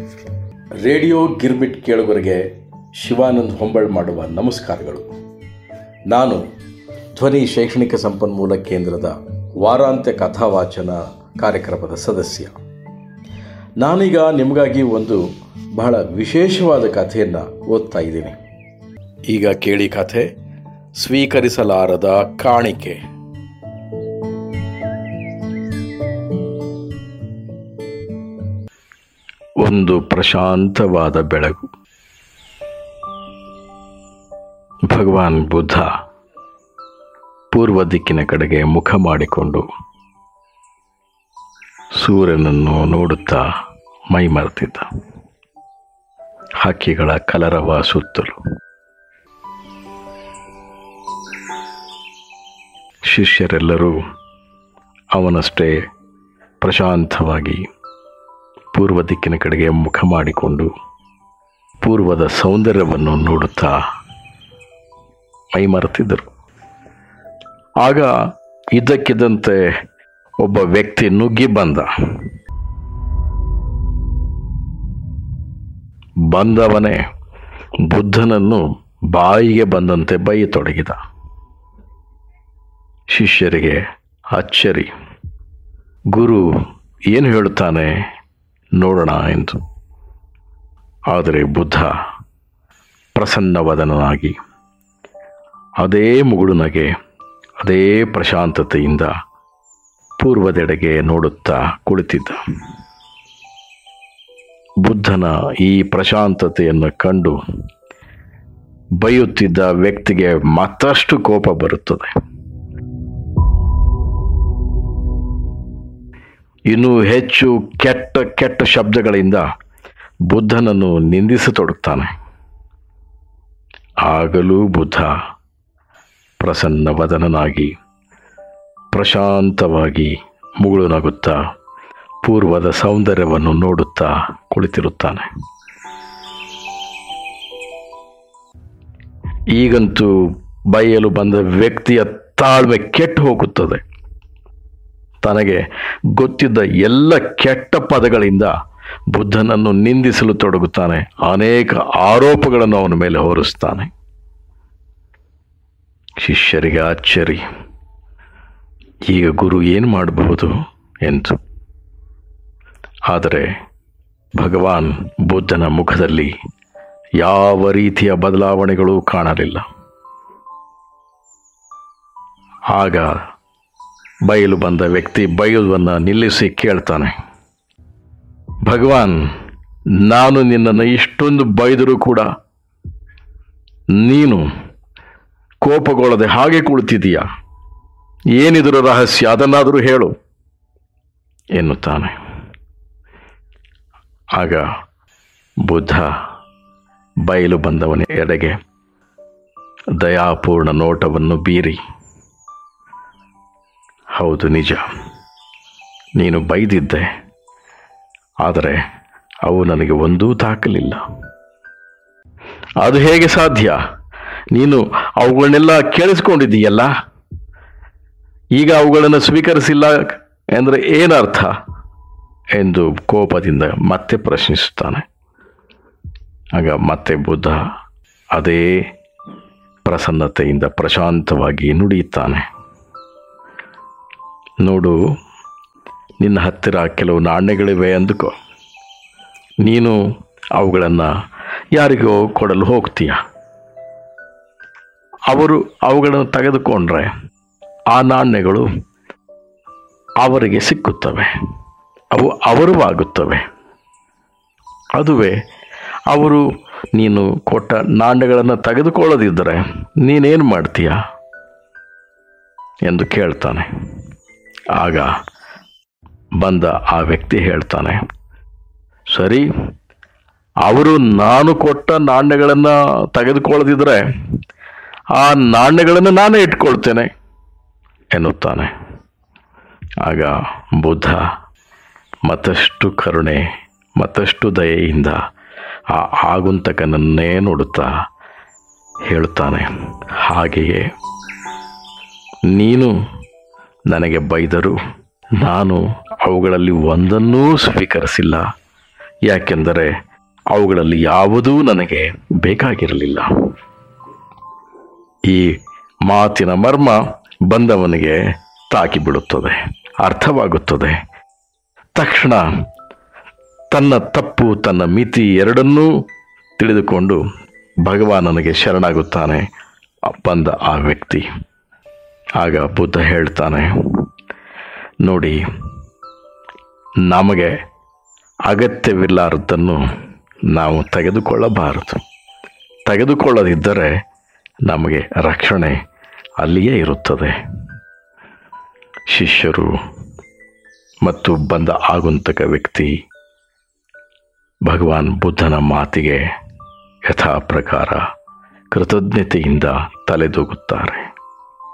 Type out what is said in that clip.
radio girmit ಕೇಳುಗರಿಗೆ ಶಿವಾನಂದ್ ಹೊಂಬಾಳ್ ಮಾಡುವ ನಮಸ್ಕಾರಗಳು ನಾನು ಧ್ವನಿ ಶೈಕ್ಷಣಿಕ ಸಂಪನ್ಮೂಲ ಕೇಂದ್ರದ ವಾರಾಂತ್ಯ ಕಥಾವಾಚನ ಕಾರ್ಯಕ್ರಮದ ಸದಸ್ಯ ನಾನೀಗ ನಿಮಗಾಗಿ ಒಂದು ಬಹಳ ವಿಶೇಷವಾದ ಕಥೆಯನ್ನು ಓದ್ತಾ ಇದ್ದೀನಿ ಈಗ ಕೇಳಿ ಕಥೆ ಸ್ವೀಕರಿಸಲಾರದ ಕಾಣಿಕೆ ಒಂದು ಪ್ರಶಾಂತವಾದ ಬೆಳಕು ಭಗವಾನ್ ಬುದ್ಧ ಪೂರ್ವ ದಿಕ್ಕಿನ ಕಡೆಗೆ ಮುಖ ಮಾಡಿಕೊಂಡು ಸೂರ್ಯನನ್ನು ನೋಡುತ್ತಾ ಮೈಮರೆತಿದ್ದ ಹಕ್ಕಿಗಳ ಕಲರವ ಸುತ್ತಲೂ ಶಿಷ್ಯರೆಲ್ಲರೂ ಅವನಷ್ಟೇ ಪ್ರಶಾಂತವಾಗಿ ಪೂರ್ವ ದಿಕ್ಕಿನ ಕಡೆಗೆ ಮುಖ ಮಾಡಿಕೊಂಡು ಪೂರ್ವದ ಸೌಂದರ್ಯವನ್ನು ನೋಡುತ್ತಾ ಮೈಮರೆತಿದ್ದರು ಆಗ ಇದ್ದಕ್ಕಿದ್ದಂತೆ ಒಬ್ಬ ವ್ಯಕ್ತಿ ನುಗ್ಗಿ ಬಂದ ಬಂದವನೇ ಬುದ್ಧನನ್ನು ಬಾಯಿಗೆ ಬಂದಂತೆ ಬೈಯತೊಡಗಿದ ಶಿಷ್ಯರಿಗೆ ಅಚ್ಚರಿ ಗುರು ಏನು ಹೇಳುತ್ತಾನೆ ನೋಡೋಣ ಎಂದು ಆದರೆ ಬುದ್ಧ ಪ್ರಸನ್ನವದನಾಗಿ ಅದೇ ಮುಗುಳುನಗೆ ಅದೇ ಪ್ರಶಾಂತತೆಯಿಂದ ಪೂರ್ವದೆಡೆಗೆ ನೋಡುತ್ತಾ ಕುಳಿತಿದ್ದ ಬುದ್ಧನ ಈ ಪ್ರಶಾಂತತೆಯನ್ನು ಕಂಡು ಬೈಯುತ್ತಿದ್ದ ವ್ಯಕ್ತಿಗೆ ಮತ್ತಷ್ಟು ಕೋಪ ಬರುತ್ತದೆ ಇನ್ನೂ ಹೆಚ್ಚು ಕೆಟ್ಟ ಕೆಟ್ಟ ಶಬ್ದಗಳಿಂದ ಬುದ್ಧನನ್ನು ನಿಂದಿಸತೊಡಗ್ತಾನೆ ಆಗಲೂ ಬುದ್ಧ ಪ್ರಸನ್ನವದನನಾಗಿ ಪ್ರಶಾಂತವಾಗಿ ಮುಗುಳು ನಗುತ್ತಾ ಪೂರ್ವದ ಸೌಂದರ್ಯವನ್ನು ನೋಡುತ್ತಾ ಕುಳಿತಿರುತ್ತಾನೆ ಈಗಂತೂ ಬೈಯಲು ಬಂದ ವ್ಯಕ್ತಿಯ ತಾಳ್ಮೆ ಕೆಟ್ಟು ಹೋಗುತ್ತದೆ ತನಗೆ ಗೊತ್ತಿದ್ದ ಎಲ್ಲ ಕೆಟ್ಟ ಪದಗಳಿಂದ ಬುದ್ಧನನ್ನು ನಿಂದಿಸಲು ತೊಡಗುತ್ತಾನೆ ಅನೇಕ ಆರೋಪಗಳನ್ನು ಅವನ ಮೇಲೆ ಹೊರಿಸ್ತಾನೆ ಶಿಷ್ಯರಿಗೆ ಆಶ್ಚರ್ಯ ಈಗ ಗುರು ಏನು ಮಾಡಬಹುದು ಎಂದು ಆದರೆ ಭಗವಾನ್ ಬುದ್ಧನ ಮುಖದಲ್ಲಿ ಯಾವ ರೀತಿಯ ಬದಲಾವಣೆಗಳೂ ಕಾಣಲಿಲ್ಲ ಆಗ ಬಯಲು ಬಂದ ವ್ಯಕ್ತಿ ಬಯಲುವನ್ನು ನಿಲ್ಲಿಸಿ ಕೇಳ್ತಾನೆ ಭಗವಾನ್ ನಾನು ನಿನ್ನನ್ನು ಇಷ್ಟೊಂದು ಬೈದರೂ ಕೂಡ ನೀನು ಕೋಪಗೊಳ್ಳದೆ ಹಾಗೆ ಕುಳಿತಿದೀಯ ಏನಿದರ ರಹಸ್ಯ ಅದನ್ನಾದರೂ ಹೇಳು ಎನ್ನುತ್ತಾನೆ ಆಗ ಬುದ್ಧ ಬಯಲು ಬಂದವನ ಎಡೆಗೆ ದಯಾಪೂರ್ಣ ನೋಟವನ್ನು ಬೀರಿ ಹೌದು ನಿಜ ನೀನು ಬೈದಿದ್ದೆ ಆದರೆ ಅವು ನನಗೆ ಒಂದೂ ತಾಕಲಿಲ್ಲ ಅದು ಹೇಗೆ ಸಾಧ್ಯ ನೀನು ಅವುಗಳನ್ನೆಲ್ಲ ಕೇಳಿಸ್ಕೊಂಡಿದ್ದೀಯಲ್ಲ ಈಗ ಅವುಗಳನ್ನು ಸ್ವೀಕರಿಸಿಲ್ಲ ಎಂದರೆ ಏನರ್ಥ ಎಂದು ಕೋಪದಿಂದ ಮತ್ತೆ ಪ್ರಶ್ನಿಸುತ್ತಾನೆ ಆಗ ಮತ್ತೆ ಬುದ್ಧ ಅದೇ ಪ್ರಸನ್ನತೆಯಿಂದ ಪ್ರಶಾಂತವಾಗಿ ನುಡಿಯುತ್ತಾನೆ ನೋಡು ನಿನ್ನ ಹತ್ತಿರ ಕೆಲವು ನಾಣ್ಯಗಳಿವೆ ಅಂದುಕೋ ನೀನು ಅವುಗಳನ್ನು ಯಾರಿಗೋ ಕೊಡಲು ಹೋಗ್ತೀಯ ಅವರು ಅವುಗಳನ್ನು ತೆಗೆದುಕೊಂಡ್ರೆ ಆ ನಾಣ್ಯಗಳು ಅವರಿಗೆ ಸಿಕ್ಕುತ್ತವೆ ಅವು ಅವರು ಆಗುತ್ತವೆ ಅದುವೇ ಅವರು ನೀನು ಕೊಟ್ಟ ನಾಣ್ಯಗಳನ್ನು ತೆಗೆದುಕೊಳ್ಳದಿದ್ದರೆ ನೀನೇನು ಮಾಡ್ತೀಯ ಎಂದು ಕೇಳ್ತಾನೆ ಆಗ ಬಂದ ಆ ವ್ಯಕ್ತಿ ಹೇಳ್ತಾನೆ ಸರಿ ಅವರು ನಾನು ಕೊಟ್ಟ ನಾಣ್ಯಗಳನ್ನು ತೆಗೆದುಕೊಳ್ಳದಿದ್ದರೆ ಆ ನಾಣ್ಯಗಳನ್ನು ನಾನೇ ಇಟ್ಕೊಳ್ತೇನೆ ಎನ್ನುತ್ತಾನೆ ಆಗ ಬುದ್ಧ ಮತ್ತಷ್ಟು ಕರುಣೆ ಮತ್ತಷ್ಟು ದಯೆಯಿಂದ ಆ ಆಗುಂತಕನನ್ನೇ ನೋಡುತ್ತಾ ಹೇಳುತ್ತಾನೆ ಹಾಗೆಯೇ ನೀನು ನನಗೆ ಬೈದರೂ ನಾನು ಅವುಗಳಲ್ಲಿ ಒಂದನ್ನೂ ಸ್ವೀಕರಿಸಿಲ್ಲ ಯಾಕೆಂದರೆ ಅವುಗಳಲ್ಲಿ ಯಾವುದೂ ನನಗೆ ಬೇಕಾಗಿರಲಿಲ್ಲ ಈ ಮಾತಿನ ಮರ್ಮ ಬಂದವನಿಗೆ ತಾಕಿಬಿಡುತ್ತದೆ ಅರ್ಥವಾಗುತ್ತದೆ ತಕ್ಷಣ ತನ್ನ ತಪ್ಪು ತನ್ನ ಮಿತಿ ಎರಡನ್ನೂ ತಿಳಿದುಕೊಂಡು ಭಗವಾನನಿಗೆ ಶರಣಾಗುತ್ತಾನೆ ಬಂದ ಆ ವ್ಯಕ್ತಿ ಆಗ ಬುದ್ಧ ಹೇಳ್ತಾನೆ ನೋಡಿ ನಮಗೆ ಅಗತ್ಯವಿಲ್ಲಾರದ್ದನ್ನು ನಾವು ತೆಗೆದುಕೊಳ್ಳಬಾರದು ತೆಗೆದುಕೊಳ್ಳದಿದ್ದರೆ ನಮಗೆ ರಕ್ಷಣೆ ಅಲ್ಲಿಯೇ ಇರುತ್ತದೆ ಶಿಷ್ಯರು ಮತ್ತು ಬಂದ ಆಗುಂತಕ ವ್ಯಕ್ತಿ ಭಗವಾನ್ ಬುದ್ಧನ ಮಾತಿಗೆ ಯಥಾ ಪ್ರಕಾರ ಕೃತಜ್ಞತೆಯಿಂದ ತಲೆದೂಗುತ್ತಾರೆ